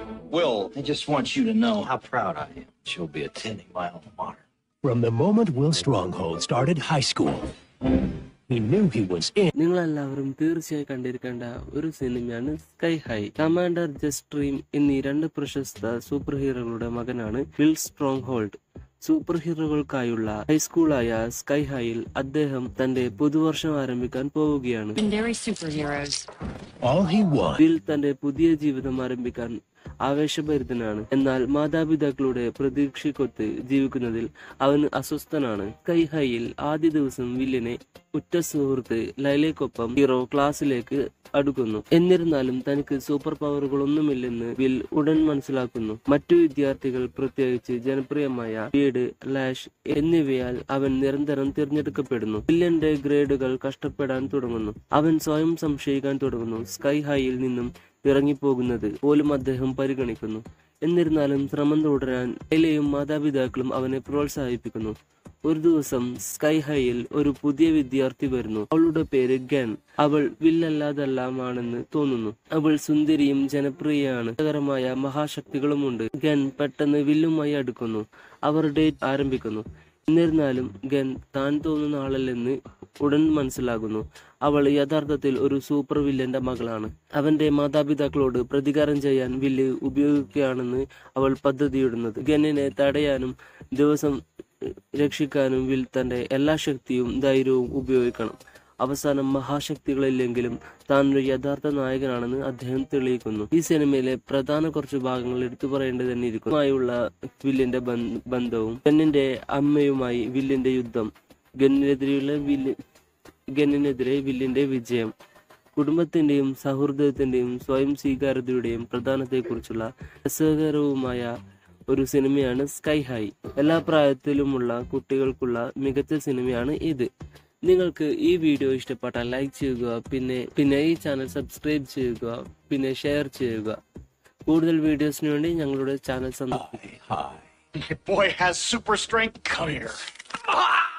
Will, I just want you to know how proud I am. She'll be attending my alma mater. From the moment Will Stronghold started high school, he knew he was in നിങ്ങളെല്ലാവരും തീർച്ചയായും കണ്ടിരിക്കേണ്ട ഒരു സിനിമയാണ് sky high commander ജസ്ട്രീം എന്നീ രണ്ട് പ്രശസ്ത super ഹീറോകളുടെ മകനാണ് വിൽ സ്ട്രോങ് ഹോൾഡ് സൂപ്പർ ഹീറോകൾക്കായുള്ള ഹൈസ്കൂളായ സ്കൈ ഹൈയിൽ അദ്ദേഹം തന്റെ പുതുവർഷം ആരംഭിക്കാൻ പോവുകയാണ് Legendary superheroes. all he was. Will തന്റെ പുതിയ ജീവിതം ആരംഭിക്കാൻ ആവേശഭരിതനാണ് എന്നാൽ മാതാപിതാക്കളുടെ പ്രതീക്ഷയ്ക്കൊത്ത് ജീവിക്കുന്നതിൽ അവന് അസ്വസ്ഥനാണ് സ്കൈ ഹൈയിൽ ആദ്യ ദിവസം വില്ലിനെ ഉറ്റ സുഹൃത്ത് ലൈലയ്ക്കൊപ്പം ഹീറോ ക്ലാസ്സിലേക്ക് അടുക്കുന്നു എന്നിരുന്നാലും തനിക്ക് സൂപ്പർ പവറുകളൊന്നുമില്ലെന്ന് വിൽ ഉടൻ മനസ്സിലാക്കുന്നു മറ്റു വിദ്യാർത്ഥികൾ പ്രത്യേകിച്ച് ജനപ്രിയമായ വീട് ലാഷ് എന്നിവയാൽ അവൻ നിരന്തരം തിരഞ്ഞെടുക്കപ്പെടുന്നു വില്ലിന്റെ ഗ്രേഡുകൾ കഷ്ടപ്പെടാൻ തുടങ്ങുന്നു അവൻ സ്വയം സംശയിക്കാൻ തുടങ്ങുന്നു സ്കൈ ഹൈയിൽ നിന്നും ഇറങ്ങിപ്പോകുന്നത് പോലും അദ്ദേഹം പരിഗണിക്കുന്നു എന്നിരുന്നാലും ശ്രമം തുടരാൻ ലൈലയും മാതാപിതാക്കളും അവനെ പ്രോത്സാഹിപ്പിക്കുന്നു ഒരു ദിവസം സ്കൈ ഹൈയിൽ ഒരു പുതിയ വിദ്യാർത്ഥി വരുന്നു അവളുടെ പേര് ഗൻ അവൾ വില്ലല്ലാതെല്ലാമാണെന്ന് തോന്നുന്നു അവൾ സുന്ദരിയും ജനപ്രിയയാണ് രസകരമായ മഹാശക്തികളുമുണ്ട് ഗൻ പെട്ടെന്ന് വില്ലുമായി അടുക്കുന്നു അവർ ഡേറ്റ് ആരംഭിക്കുന്നു എന്നിരുന്നാലും ഗൻ താൻ തോന്നുന്ന ആളല്ലെന്ന് ഉടൻ മനസ്സിലാകുന്നു അവൾ യഥാർത്ഥത്തിൽ ഒരു സൂപ്പർ വില്ലന്റെ മകളാണ് അവന്റെ മാതാപിതാക്കളോട് പ്രതികാരം ചെയ്യാൻ വില്ല് ഉപയോഗിക്കുകയാണെന്ന് അവൾ പദ്ധതിയിടുന്നത് ഗന്നിനെ തടയാനും ദിവസം രക്ഷിക്കാനും വിൽ തന്റെ എല്ലാ ശക്തിയും ധൈര്യവും ഉപയോഗിക്കണം അവസാനം മഹാശക്തികളില്ലെങ്കിലും താൻ ഒരു യഥാർത്ഥ നായകനാണെന്ന് അദ്ദേഹം തെളിയിക്കുന്നു ഈ സിനിമയിലെ പ്രധാന കുറച്ച് ഭാഗങ്ങൾ എടുത്തു പറയേണ്ടത് തന്നെ ഇരിക്കും ആയുള്ള വില്ലിന്റെ ബന്ധ- ബന്ധവും ഗന്നിന്റെ അമ്മയുമായി വില്ലിന്റെ യുദ്ധം ഗന്നിനെതിരെയുള്ള വില്ല് ഗന്നിനെതിരെ വില്ലിന്റെ വിജയം കുടുംബത്തിന്റെയും സൗഹൃദത്തിന്റെയും സ്വയം സ്വീകാര്യതയുടെയും പ്രധാനത്തെക്കുറിച്ചുള്ള രസകരവുമായ ഒരു സിനിമയാണ് സ്കൈ ഹൈ എല്ലാ പ്രായത്തിലുമുള്ള കുട്ടികൾക്കുള്ള മികച്ച സിനിമയാണ് ഇത് നിങ്ങൾക്ക് ഈ വീഡിയോ ഇഷ്ടപ്പെട്ടാൽ ലൈക്ക് ചെയ്യുക പിന്നെ പിന്നെ ഈ ചാനൽ സബ്സ്ക്രൈബ് ചെയ്യുക പിന്നെ ഷെയർ ചെയ്യുക കൂടുതൽ വീഡിയോസിന് വേണ്ടി ഞങ്ങളുടെ ചാനൽ സന്ദർശിക്കുക Hi. Your boy has super strength. Come here. Ah!